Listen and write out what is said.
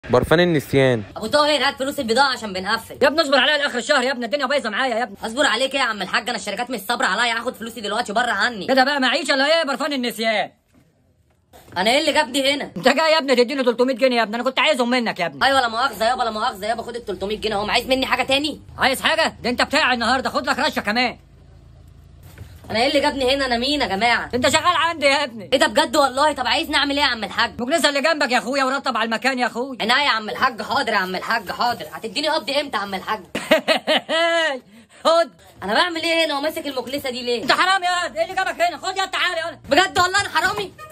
برفان النسيان ابو طاهر هات فلوس البضاعه عشان بنقفل يا ابني اصبر عليا لاخر الشهر يا ابني الدنيا بايظه معايا يا ابني اصبر عليك ايه يا عم الحاج انا الشركات مش صابره عليا هاخد فلوسي دلوقتي بره عني كده بقى معيشه ولا ايه برفان النسيان انا ايه اللي جابني هنا انت جاي يا ابني تديني 300 جنيه يا ابني انا كنت عايزهم منك يا ابني ايوه لا مؤاخذه يابا لا مؤاخذه يابا خد ال 300 جنيه اهو عايز مني حاجه تاني عايز حاجه ده انت بتاعي النهارده خد لك رشه كمان انا ايه اللي جابني هنا انا مين يا جماعه انت شغال عندي يا ابني ايه ده بجد والله طب عايز نعمل ايه يا عم الحاج المكنسه اللي جنبك يا اخويا ورطب على المكان يا اخويا عناية يا عم الحاج حاضر يا عم الحاج حاضر هتديني قبض امتى يا عم الحاج خد انا بعمل ايه هنا وماسك المكنسه دي ليه انت حرام يا واد ايه اللي جابك هنا خد يا تعالى يا ولد بجد والله انا حرامي